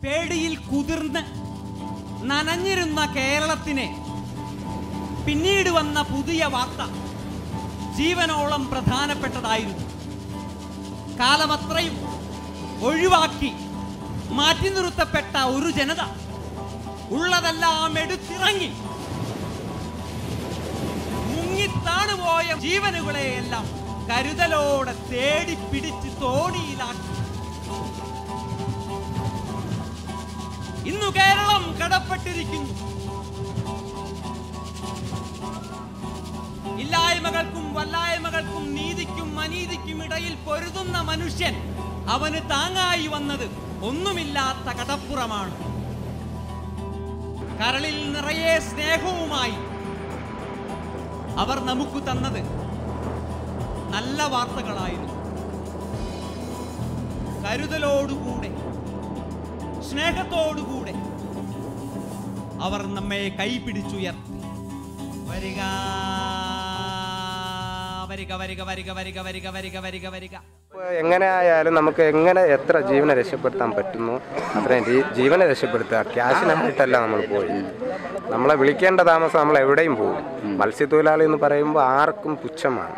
പേടിയിൽ കുതിർന്ന് നനഞ്ഞിരുന്ന കേരളത്തിനെ പിന്നീട് വന്ന പുതിയ വാർത്ത ജീവനോളം പ്രധാനപ്പെട്ടതായിരുന്നു കാലമത്രയും ഒഴിവാക്കി മാറ്റി നിർത്തപ്പെട്ട ഒരു ജനത ഉള്ളതെല്ലാം എടുത്തിറങ്ങി മുങ്ങിത്താണുപോയ ജീവനുകളെയെല്ലാം കരുതലോടെ തേടി പിടിച്ച് തോണിയിലാക്കി ഇന്നു കേരളം കടപ്പെട്ടിരിക്കുന്നു ഇല്ലായ്മകൾക്കും വല്ലായ്മകൾക്കും നീതിക്കും അനീതിക്കും ഇടയിൽ പൊരുതുന്ന മനുഷ്യൻ അവന് താങ്ങായി വന്നത് ഒന്നുമില്ലാത്ത കടപ്പുറമാണ് കരളിൽ നിറയെ സ്നേഹവുമായി അവർ നമുക്ക് തന്നത് നല്ല വാർത്തകളായിരുന്നു കരുതലോടുകൂടെ സ്നേഹത്തോടുകൂടെ അവർ നമ്മെ കൈപിടിച്ചുയർത്തി വരിക വരിക വരിക വരിക വരിക വരിക വരിക വരിക വരിക എങ്ങനെ ആയാലും നമുക്ക് എങ്ങനെ എത്ര ജീവനെ രക്ഷപ്പെടുത്താൻ പറ്റുന്നു അത്രയും ജീ- ജീവനെ രക്ഷപ്പെടുത്തുക ക്യാഷിനായിട്ടല്ല നമ്മൾ പോയി നമ്മളെ വിളിക്കേണ്ട താമസം നമ്മൾ എവിടെയും പോകും മത്സ്യത്തൊഴിലാളി എന്ന് പറയുമ്പോൾ ആർക്കും പുച്ഛമാണ്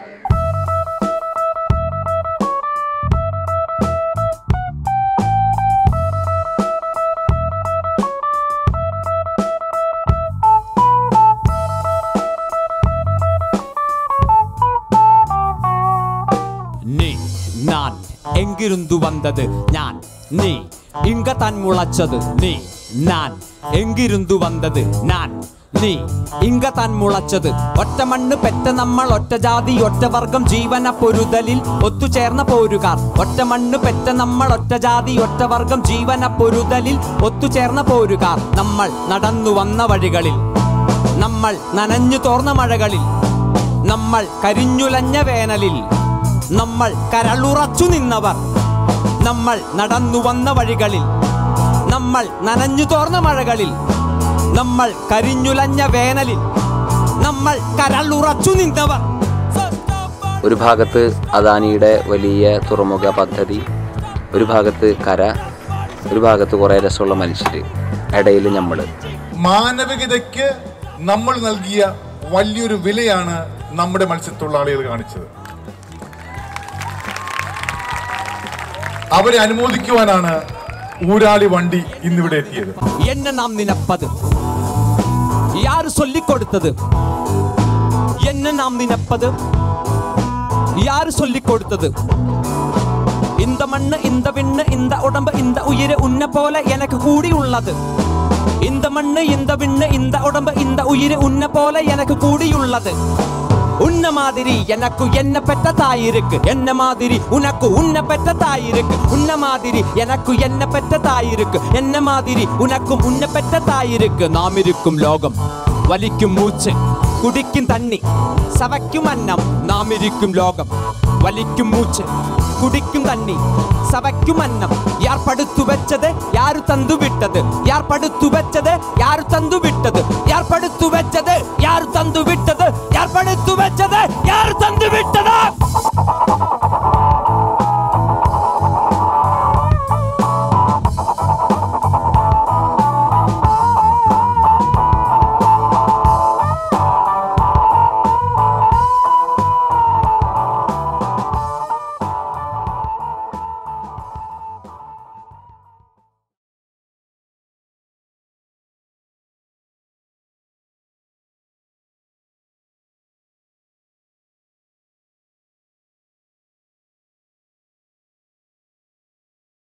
நீ நான் எங்கிருந்து வந்தது ஞான் நீ இங்க தான் முளைச்சது நீ நான் എങ്കിരുന്നു വന്നത് ഞാൻ നീ ഇങ്ക താൻ മുളച്ചത് ഒറ്റ മണ്ണ് പെറ്റ നമ്മൾ ഒറ്റ ജാതി ഒറ്റ വർഗം ജീവന പൊരുതലിൽ ഒത്തുചേർന്ന പോരുകാർ ഒറ്റ മണ്ണ് പെറ്റ നമ്മൾ ഒറ്റ ജാതി ഒറ്റ വർഗം ജീവന പൊരുതലിൽ ഒത്തുചേർന്ന പോരുകാർ നമ്മൾ നടന്നു വന്ന വഴികളിൽ നമ്മൾ നനഞ്ഞു തോർന്ന മഴകളിൽ നമ്മൾ കരിഞ്ഞുലഞ്ഞ വേനലിൽ നമ്മൾ കരളുറച്ചു നിന്നവർ നമ്മൾ നടന്നു വന്ന വഴികളിൽ നമ്മൾ നനഞ്ഞു തോർന്ന മഴകളിൽ നമ്മൾ കരിഞ്ഞുലഞ്ഞ വേനലിൽ നമ്മൾ കരളുറച്ചു നിന്നവർ ഒരു ഭാഗത്ത് അദാനിയുടെ വലിയ തുറമുഖ പദ്ധതി ഒരു ഭാഗത്ത് കര ഒരു ഭാഗത്ത് കുറേ രസമുള്ള മനുഷ്യർ ഇടയിൽ നമ്മൾ മാനവികതയ്ക്ക് നമ്മൾ നൽകിയ വലിയൊരു വിലയാണ് നമ്മുടെ മത്സ്യത്തൊഴിലാളികൾ കാണിച്ചത് അവരെ അനുമോദിക്കുവാനാണ് ഊരാളി വണ്ടി ഇന്നിവിടെ എത്തിയത് என்ன நாம் நினைப்பது யாரு சொல்லிக் கொடுத்தது என்ன நாம் நினைப்பது யாரு சொல்லிக் கொடுத்தது இந்த மண்ணு இந்த விண்ணு இந்த உடம்பு இந்த உயிர் உன்னை போல எனக்கு கூடி உள்ளது இந்த மண்ணு இந்த விண்ணு இந்த உடம்பு இந்த உயிர் உன்னை போல எனக்கு கூடியுள்ளது உன்ன மாதிரி எனக்கு என்ன பெற்ற தாய் இருக்கு என்ன மாதிரி உனக்கு உன்னை பெற்ற தாய் இருக்கு உன்ன மாதிரி எனக்கு என்ன பெற்ற தாய் இருக்கு என்ன மாதிரி உனக்கும் உன்னை பெற்ற தாய் இருக்கு நாம் இருக்கும் லோகம் வலிக்கும் மூச்சு குடிக்கும் தண்ணி சவைக்கும் அன்னம் நாம் இருக்கும் லோகம் വലിക്കും മൂച്ച് കുടിക്കും തണ്ണി സവയ്ക്കും അന്നം യാർ പടുത്തു വെച്ചത് യാരു തന്തു വിട്ടത് യാർ പടുത്തു വെച്ചത് യാരു തന്തു വിട്ടത് യാർ പടുത്തു വെച്ചത്